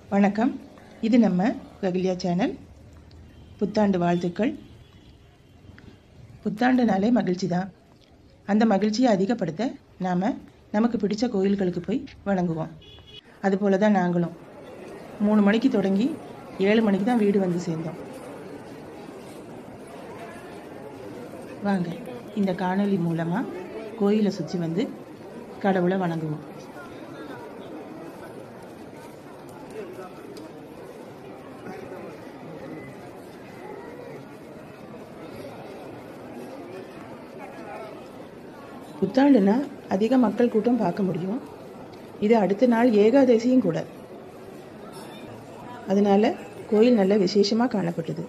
வணக்கம் இது நம்ம ககிலியா சேனல் புத்தாண்டு வாழ்த்துக்கள் புத்தாண்டுனாலே மகிழ்ச்சி தான் அந்த மகிழ்ச்சியை அதிகப்படுத்த நாம் நமக்கு பிடிச்ச கோயில்களுக்கு போய் வணங்குவோம் அதுபோல தான் நாங்களும் மூணு மணிக்கு தொடங்கி ஏழு மணிக்கு தான் வீடு வந்து சேர்ந்தோம் வாங்க இந்த காணொளி மூலமாக கோயிலை சுற்றி வந்து கடவுளை வணங்குவோம் புத்தாண்டுனா அதிக மக்கள் கூட்டம் பார்க்க முடியும் இது அடுத்த நாள் ஏகாதசியும் கூட அதனால கோயில் நல்ல விசேஷமாக காணப்பட்டது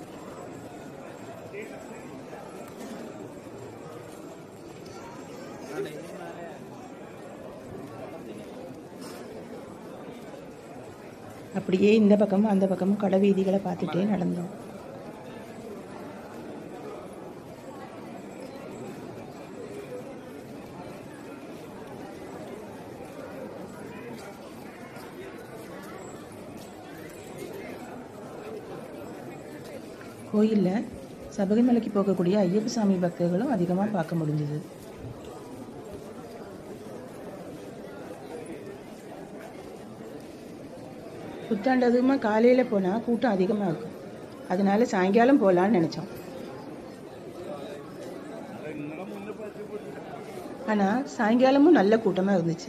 அப்படியே இந்த பக்கமும் அந்த பக்கமும் கடை வீதிகளை பார்த்துட்டே நடந்தோம் கோயிலில் சபரிமலைக்கு போகக்கூடிய ஐயப்ப சாமி பக்தர்களும் அதிகமாக பார்க்க முடிஞ்சது புத்தாண்டு அதுவுமா காலையில் போனால் கூட்டம் அதிகமாக இருக்கும் அதனால சாயங்காலம் போகலான்னு நினச்சோம் ஆனால் சாயங்காலமும் நல்ல கூட்டமாக இருந்துச்சு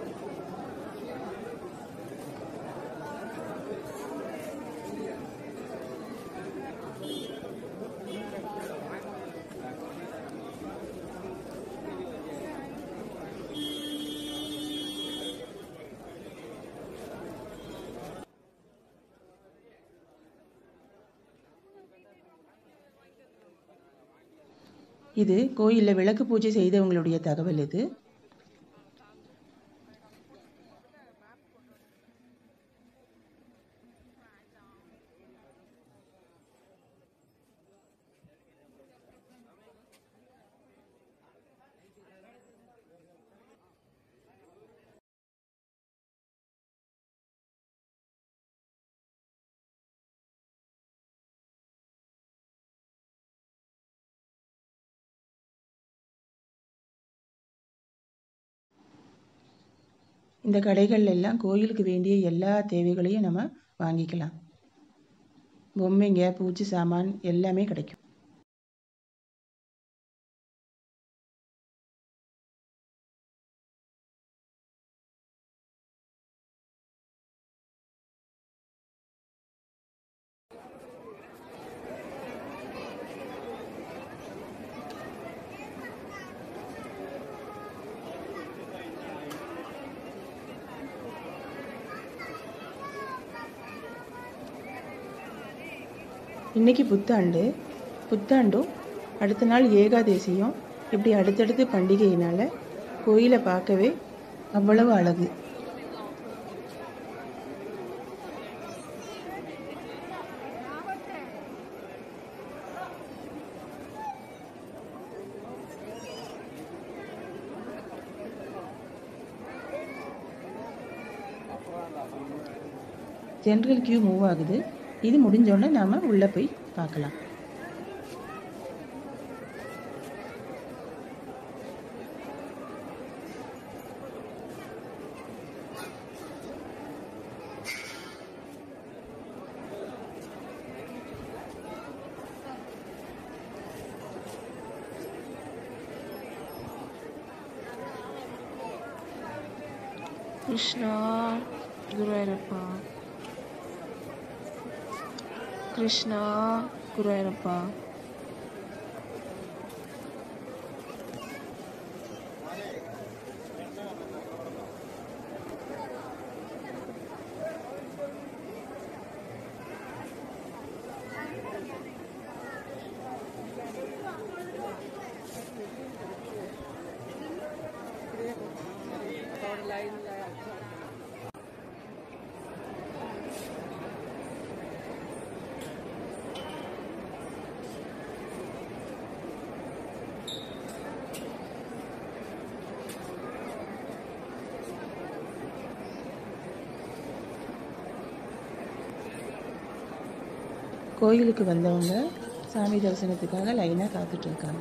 இது கோயிலில் விளக்கு பூஜை செய்தவங்களுடைய தகவல் இது இந்த கடைகள்ல எல்லாம் கோயிலுக்கு வேண்டிய எல்லா தேவைகளையும் நம்ம வாங்கிக்கலாம் பொம்மைங்க பூச்சி சாமான் எல்லாமே கிடைக்கும் இன்னைக்கு புத்தாண்டு புத்தாண்டும் அடுத்த நாள் ஏகாதசியும் இப்படி அடுத்தடுத்து பண்டிகையினால கோயிலை பார்க்கவே அவ்வளவு அழகு ஜென்ரல் கியூ மூவ் ஆகுது இது முடிஞ்சோடனே நாம் உள்ளே போய் பார்க்கலாம் ಕೃಷ್ಣ ಗುರುವಾಯೂರಪ್ಪ ಕೃಷ್ಣ ಗುರುವಾಯೂರಪ್ಪ கோயிலுக்கு வந்தவங்க சாமி தரிசனத்துக்காக லைனாக காத்துட்டு இருக்காங்க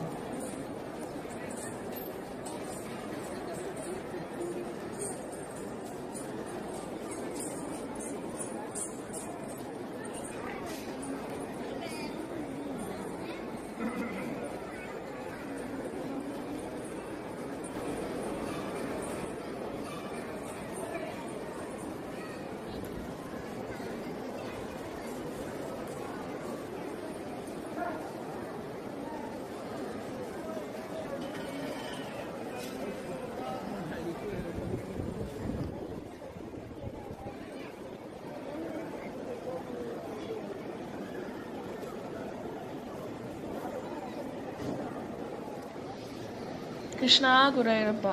கிருஷ்ணா குருவாயூரப்பா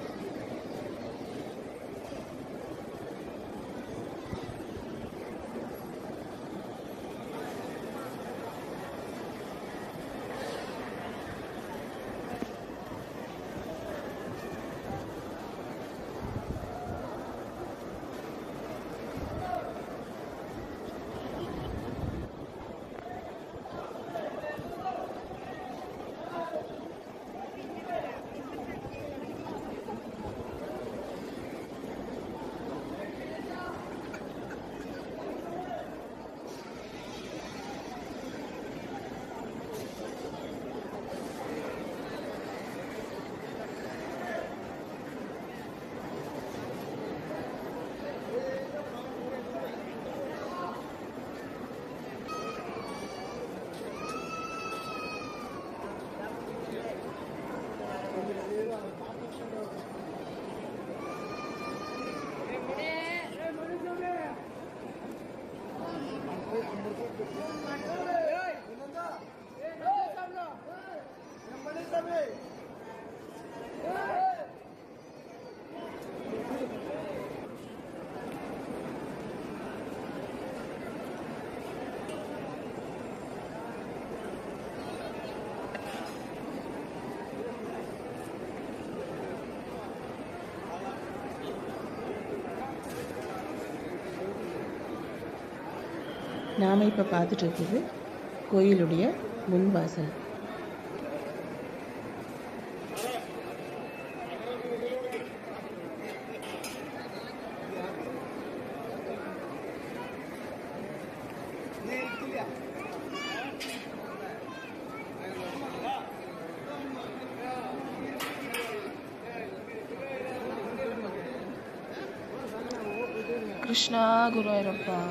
நாம் இப்போ பார்த்துட்டு இருக்குது கோயிலுடைய முன் வாசல் கிருஷ்ணா குருவாயூரப்பா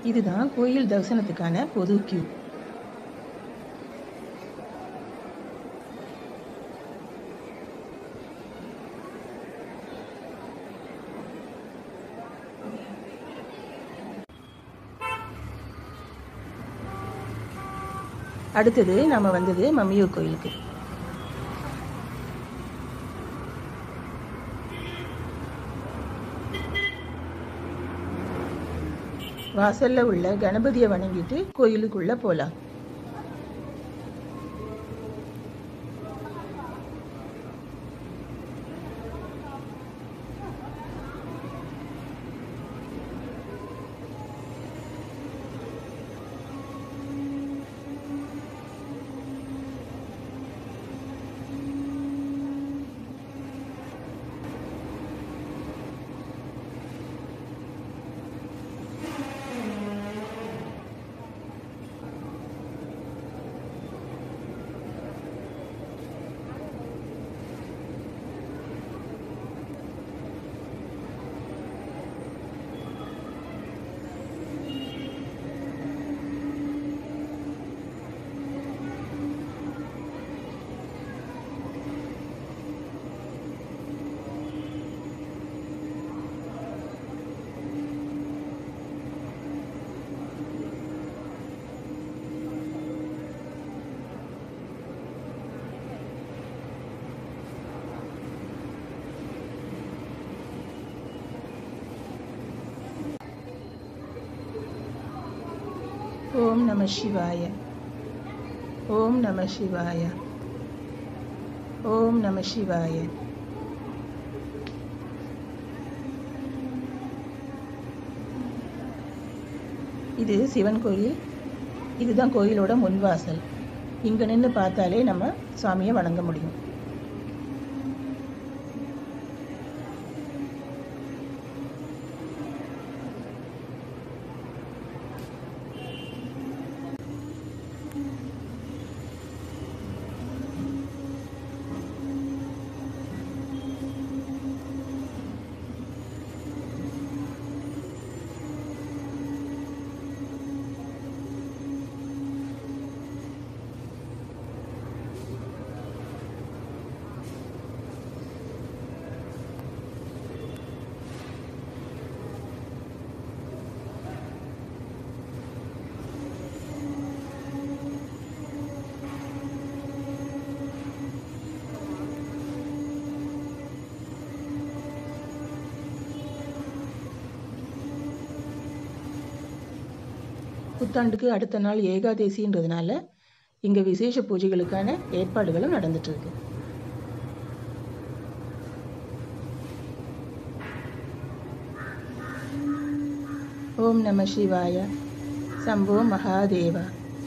இதுதான் கோயில் தரிசனத்துக்கான பொது கியூ அடுத்தது நம்ம வந்தது மம்மியூர் கோயிலுக்கு வாசல்ல உள்ள கணபதியை வணங்கிட்டு கோயிலுக்குள்ள போலாம் ஓம் நம சிவாய ஓம் நம சிவாய ஓம் நம சிவாய இது சிவன் கோயில் இதுதான் கோயிலோட முன்வாசல் இங்க நின்று பார்த்தாலே நம்ம சுவாமியை வணங்க முடியும் புத்தாண்டுக்கு அடுத்த நாள் ஏகாதேசின்றதுனால இங்க விசேஷ பூஜைகளுக்கான ஏற்பாடுகளும் நடந்துட்டு இருக்கு ஓம் நம சிவாய சம்போ மகாதேவா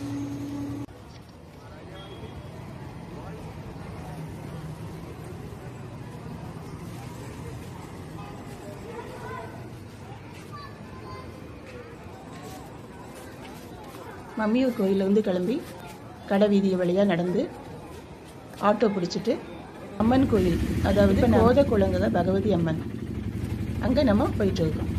மம்மியூர் கோயிலில் வந்து கிளம்பி கடை வீதி வழியாக நடந்து ஆட்டோ பிடிச்சிட்டு அம்மன் கோயில் அதாவது கோத குளங்கத பகவதி அம்மன் அங்கே நம்ம போயிட்டு இருக்கோம்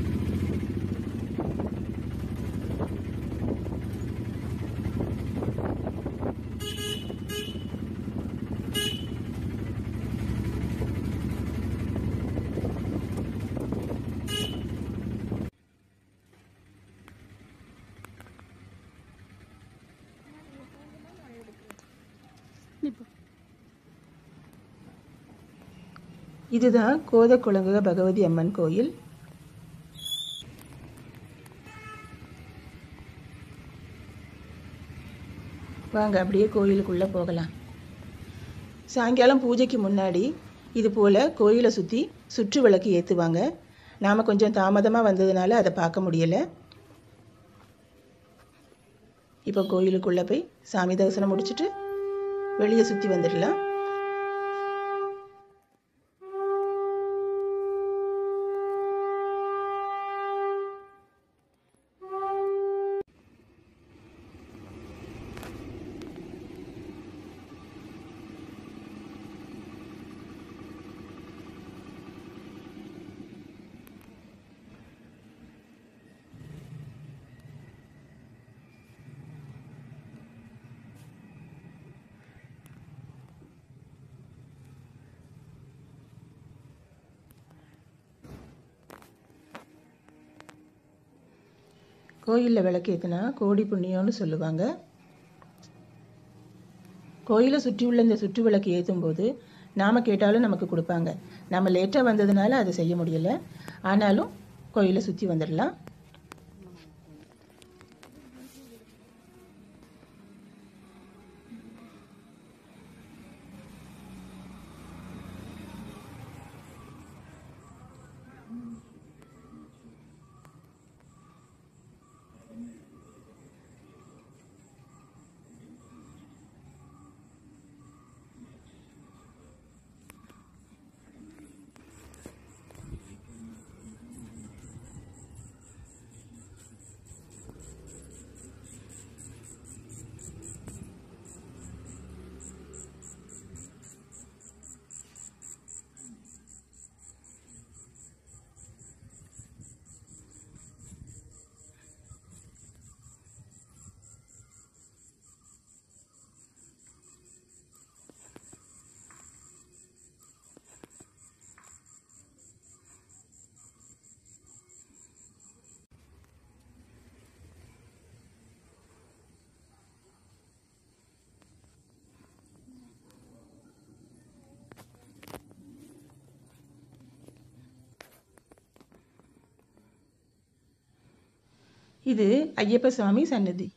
இதுதான் கோதக்குளங்குக பகவதி அம்மன் கோயில் வாங்க அப்படியே கோயிலுக்குள்ளே போகலாம் சாயங்காலம் பூஜைக்கு முன்னாடி இது போல் கோயிலை சுற்றி சுற்று விளக்கு ஏற்றுவாங்க நாம் கொஞ்சம் தாமதமாக வந்ததுனால அதை பார்க்க முடியலை இப்போ கோயிலுக்குள்ளே போய் சாமி தரிசனம் முடிச்சுட்டு வெளியே சுற்றி வந்துடலாம் கோயிலில் விளக்கேற்றினா கோடி புண்ணியம்னு சொல்லுவாங்க கோயிலை சுற்றி உள்ள இந்த சுற்று விளக்கு ஏற்றும் போது நாம் கேட்டாலும் நமக்கு கொடுப்பாங்க நம்ம லேட்டாக வந்ததுனால அதை செய்ய முடியல ஆனாலும் கோயிலை சுற்றி வந்துடலாம் இது ஐயப்ப சுவாமி சன்னதி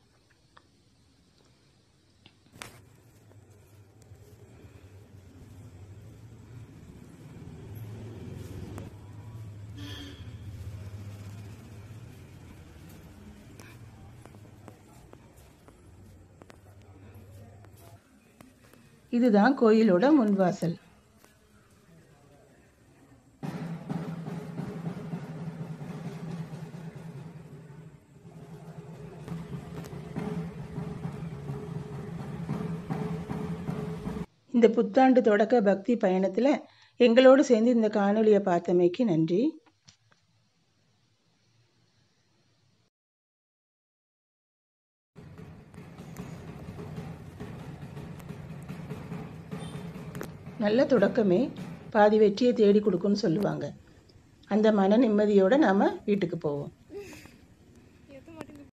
இதுதான் கோயிலோட முன்வாசல் இந்த புத்தாண்டு தொடக்க பக்தி பயணத்தில் எங்களோடு சேர்ந்து இந்த காணொளியை பார்த்தமைக்கு நன்றி நல்ல தொடக்கமே பாதி வெற்றியை தேடி கொடுக்குன்னு சொல்லுவாங்க அந்த மன நிம்மதியோடு நாம் வீட்டுக்கு போவோம்